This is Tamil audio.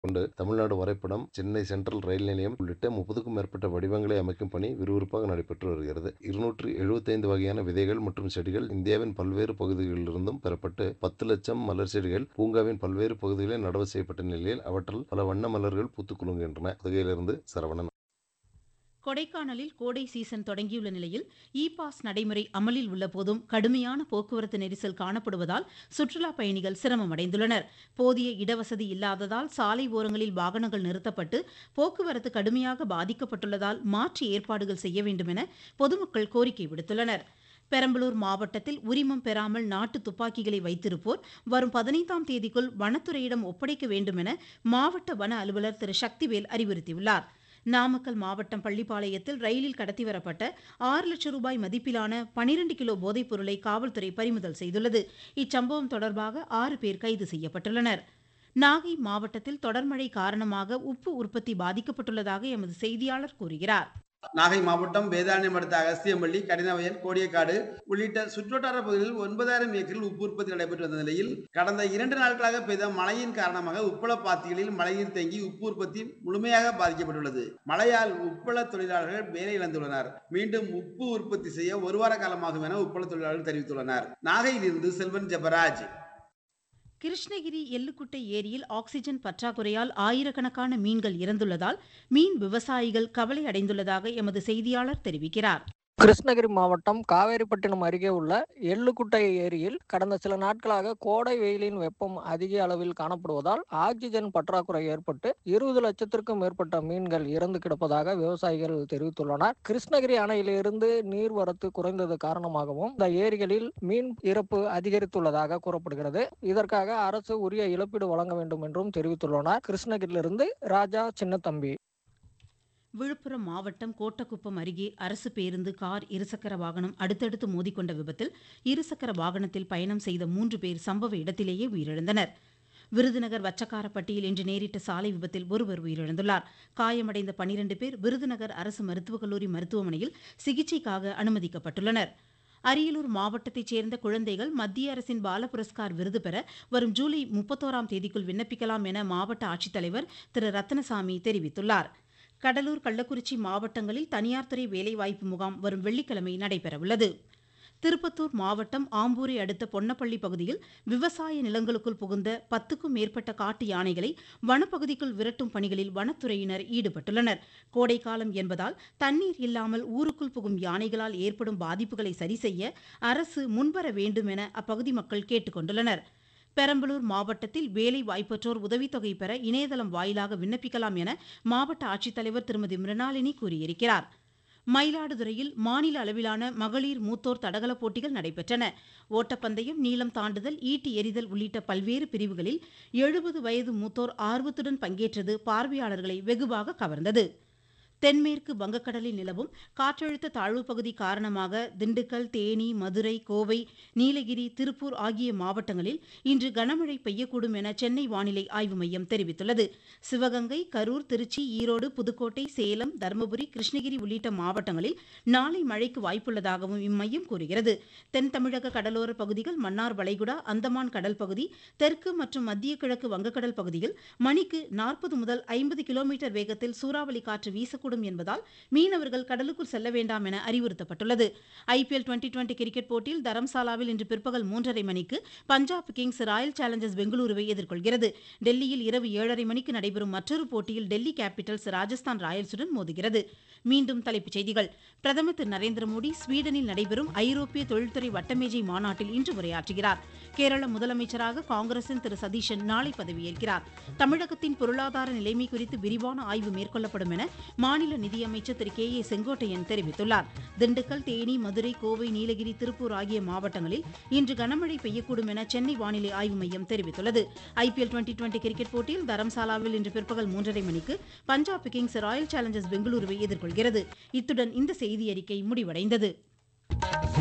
கொண்டு தமிழ்நாடு வரைபடம் சென்னை சென்ட்ரல் ரயில் நிலையம் உள்ளிட்ட முப்பதுக்கும் மேற்பட்ட வடிவங்களை அமைக்கும் பணி விறுவிறுப்பாக நடைபெற்று வருகிறது இருநூற்று எழுபத்தைந்து வகையான விதைகள் மற்றும் செடிகள் இந்தியாவின் பல்வேறு பகுதிகளிலிருந்தும் பெறப்பட்டு பத்து லட்சம் மலர் செடிகள் பூங்காவின் பல்வேறு பகுதிகளில் நடவு செய்யப்பட்ட நிலையில் அவற்றில் பல வண்ண மலர்கள் பூத்துக் குலுங்குகின்றன புதுகையிலிருந்து சரவணன் கொடைக்கானலில் கோடை சீசன் தொடங்கியுள்ள நிலையில் இ பாஸ் நடைமுறை அமலில் உள்ள போதும் கடுமையான போக்குவரத்து நெரிசல் காணப்படுவதால் சுற்றுலா பயணிகள் சிரமமடைந்துள்ளனர் போதிய இடவசதி இல்லாததால் சாலை ஓரங்களில் வாகனங்கள் நிறுத்தப்பட்டு போக்குவரத்து கடுமையாக பாதிக்கப்பட்டுள்ளதால் மாற்று ஏற்பாடுகள் செய்ய வேண்டும் என பொதுமக்கள் கோரிக்கை விடுத்துள்ளனர் பெரம்பலூர் மாவட்டத்தில் உரிமம் பெறாமல் நாட்டு துப்பாக்கிகளை வைத்திருப்போர் வரும் பதினைந்தாம் தேதிக்குள் வனத்துறையிடம் ஒப்படைக்க வேண்டும் என மாவட்ட வன அலுவலர் திரு சக்திவேல் அறிவுறுத்தியுள்ளார் நாமக்கல் மாவட்டம் பள்ளிப்பாளையத்தில் ரயிலில் கடத்தி வரப்பட்ட ஆறு லட்சம் ரூபாய் மதிப்பிலான பனிரெண்டு கிலோ போதைப் பொருளை காவல்துறை பறிமுதல் செய்துள்ளது இச்சம்பவம் தொடர்பாக ஆறு பேர் கைது செய்யப்பட்டுள்ளனர் நாகை மாவட்டத்தில் தொடர்மழை காரணமாக உப்பு உற்பத்தி பாதிக்கப்பட்டுள்ளதாக எமது செய்தியாளர் கூறுகிறார் நாகை மாவட்டம் வேதாரண்யம் அடுத்த அகஸ்தியம்பள்ளி கடினவயல் கோடியக்காடு உள்ளிட்ட சுற்றுவட்டார பகுதிகளில் ஒன்பதாயிரம் ஏக்கரில் உப்பு உற்பத்தி நடைபெற்று வந்த நிலையில் கடந்த இரண்டு நாட்களாக பெய்த மழையின் காரணமாக உப்பள பாத்திகளில் மழைநீர் தேங்கி உப்பு உற்பத்தி முழுமையாக பாதிக்கப்பட்டுள்ளது மழையால் உப்பள தொழிலாளர்கள் வேலை இழந்துள்ளனர் மீண்டும் உப்பு உற்பத்தி செய்ய ஒரு வார காலமாகும் என உப்பள தொழிலாளர்கள் தெரிவித்துள்ளனர் நாகையிலிருந்து செல்வன் ஜெபராஜ் கிருஷ்ணகிரி எள்ளுக்குட்டை ஏரியில் ஆக்சிஜன் பற்றாக்குறையால் ஆயிரக்கணக்கான மீன்கள் இறந்துள்ளதால் மீன் விவசாயிகள் கவலை அடைந்துள்ளதாக எமது செய்தியாளர் தெரிவிக்கிறார் கிருஷ்ணகிரி மாவட்டம் காவேரிப்பட்டினம் அருகே உள்ள எள்ளுக்குட்டை ஏரியில் கடந்த சில நாட்களாக கோடை வெயிலின் வெப்பம் அதிக அளவில் காணப்படுவதால் ஆக்சிஜன் பற்றாக்குறை ஏற்பட்டு இருபது லட்சத்திற்கும் மேற்பட்ட மீன்கள் இறந்து கிடப்பதாக விவசாயிகள் தெரிவித்துள்ளனர் கிருஷ்ணகிரி அணையிலிருந்து நீர்வரத்து குறைந்தது காரணமாகவும் இந்த ஏரிகளில் மீன் இறப்பு அதிகரித்துள்ளதாக கூறப்படுகிறது இதற்காக அரசு உரிய இழப்பீடு வழங்க வேண்டும் என்றும் தெரிவித்துள்ளனர் கிருஷ்ணகிரியிலிருந்து ராஜா சின்னத்தம்பி விழுப்புரம் மாவட்டம் கோட்டக்குப்பம் அருகே அரசு பேருந்து கார் இருசக்கர வாகனம் அடுத்தடுத்து மோதிக்கொண்ட விபத்தில் இருசக்கர வாகனத்தில் பயணம் செய்த மூன்று பேர் சம்பவ இடத்திலேயே உயிரிழந்தனர் விருதுநகர் வச்சக்காரப்பட்டியில் இன்று நேரிட்ட சாலை விபத்தில் ஒருவர் உயிரிழந்துள்ளார் காயமடைந்த பனிரண்டு பேர் விருதுநகர் அரசு மருத்துவக் கல்லூரி மருத்துவமனையில் சிகிச்சைக்காக அனுமதிக்கப்பட்டுள்ளனர் அரியலூர் மாவட்டத்தைச் சேர்ந்த குழந்தைகள் மத்திய அரசின் பால புரஸ்கார் விருது பெற வரும் ஜூலை முப்பத்தோராம் தேதிக்குள் விண்ணப்பிக்கலாம் என மாவட்ட ஆட்சித்தலைவர் திரு ரத்னசாமி தெரிவித்துள்ளார் கடலூர் கள்ளக்குறிச்சி மாவட்டங்களில் தனியார் துறை வேலைவாய்ப்பு முகாம் வரும் வெள்ளிக்கிழமை நடைபெறவுள்ளது திருப்பத்தூர் மாவட்டம் ஆம்பூரை அடுத்த பொன்னப்பள்ளி பகுதியில் விவசாய நிலங்களுக்குள் புகுந்த பத்துக்கும் மேற்பட்ட காட்டு யானைகளை வனப்பகுதிக்குள் விரட்டும் பணிகளில் வனத்துறையினர் ஈடுபட்டுள்ளனர் கோடைக்காலம் என்பதால் தண்ணீர் இல்லாமல் ஊருக்குள் புகும் யானைகளால் ஏற்படும் பாதிப்புகளை சரிசெய்ய அரசு முன்வர வேண்டும் என அப்பகுதி மக்கள் கேட்டுக் கொண்டுள்ளனர் பெரம்பலூர் மாவட்டத்தில் வேலை வாய்ப்பற்றோர் உதவித்தொகை பெற இணையதளம் வாயிலாக விண்ணப்பிக்கலாம் என மாவட்ட ஆட்சித்தலைவர் திருமதி மிருணாளினி கூறியிருக்கிறார் மயிலாடுதுறையில் மாநில அளவிலான மகளிர் மூத்தோர் தடகள போட்டிகள் நடைபெற்றன ஓட்டப்பந்தயம் நீளம் தாண்டுதல் ஈட்டி எறிதல் உள்ளிட்ட பல்வேறு பிரிவுகளில் எழுபது வயது மூத்தோர் ஆர்வத்துடன் பங்கேற்றது பார்வையாளர்களை வெகுவாக கவர்ந்தது தென்மேற்கு வங்கக்கடலில் நிலவும் காற்றழுத்த தாழ்வு பகுதி காரணமாக திண்டுக்கல் தேனி மதுரை கோவை நீலகிரி திருப்பூர் ஆகிய மாவட்டங்களில் இன்று கனமழை பெய்யக்கூடும் என சென்னை வானிலை ஆய்வு மையம் தெரிவித்துள்ளது சிவகங்கை கரூர் திருச்சி ஈரோடு புதுக்கோட்டை சேலம் தருமபுரி கிருஷ்ணகிரி உள்ளிட்ட மாவட்டங்களில் நாளை மழைக்கு வாய்ப்புள்ளதாகவும் இம்மையம் கூறுகிறது தென் தமிழக கடலோர பகுதிகள் மன்னார் வளைகுடா அந்தமான் கடல் பகுதி தெற்கு மற்றும் மத்திய கிழக்கு வங்கக்கடல் பகுதியில் மணிக்கு நாற்பது முதல் ஐம்பது கிலோமீட்டர் வேகத்தில் சூறாவளி காற்று வீசக்கூடும் கூடும் என்பதால் மீனவர்கள் கடலுக்குள் செல்ல வேண்டாம் என அறிவுறுத்தப்பட்டுள்ளது ஐபிஎல் டுவெண்டி டுவெண்டி கிரிக்கெட் போட்டியில் தரம்சாலாவில் இன்று பிற்பகல் மூன்றரை மணிக்கு பஞ்சாப் கிங்ஸ் ராயல் சேலஞ்சர்ஸ் பெங்களூருவை எதிர்கொள்கிறது டெல்லியில் இரவு ஏழரை மணிக்கு நடைபெறும் மற்றொரு போட்டியில் டெல்லி கேபிட்டல்ஸ் ராஜஸ்தான் ராயல்ஸுடன் மோதுகிறது மீண்டும் தலைப்புச் செய்திகள் பிரதமர் திரு நரேந்திர மோடி ஸ்வீடனில் நடைபெறும் ஐரோப்பிய தொழில்துறை வட்டமேஜை மாநாட்டில் இன்று உரையாற்றுகிறார் கேரள முதலமைச்சராக காங்கிரசின் திரு சதீஷன் நாளை பதவியேற்கிறார் தமிழகத்தின் பொருளாதார நிலைமை குறித்து விரிவான ஆய்வு மேற்கொள்ளப்படும் என மாநில நிதியமைச்சர் திரு கே ஏ செங்கோட்டையன் தெரிவித்துள்ளார் திண்டுக்கல் தேனி மதுரை கோவை நீலகிரி திருப்பூர் ஆகிய மாவட்டங்களில் இன்று கனமழை பெய்யக்கூடும் என சென்னை வானிலை ஆய்வு மையம் தெரிவித்துள்ளது ஐபிஎல் டுவெண்டி டுவெண்டி கிரிக்கெட் போட்டியில் தரம்சாலாவில் இன்று பிற்பகல் மூன்றரை மணிக்கு பஞ்சாப் கிங்ஸ் ராயல் சேலஞ்சர்ஸ் பெங்களூருவை எதிர்கொள்கிறது இத்துடன் இந்த செய்தி அறிக்கை முடிவடைந்தது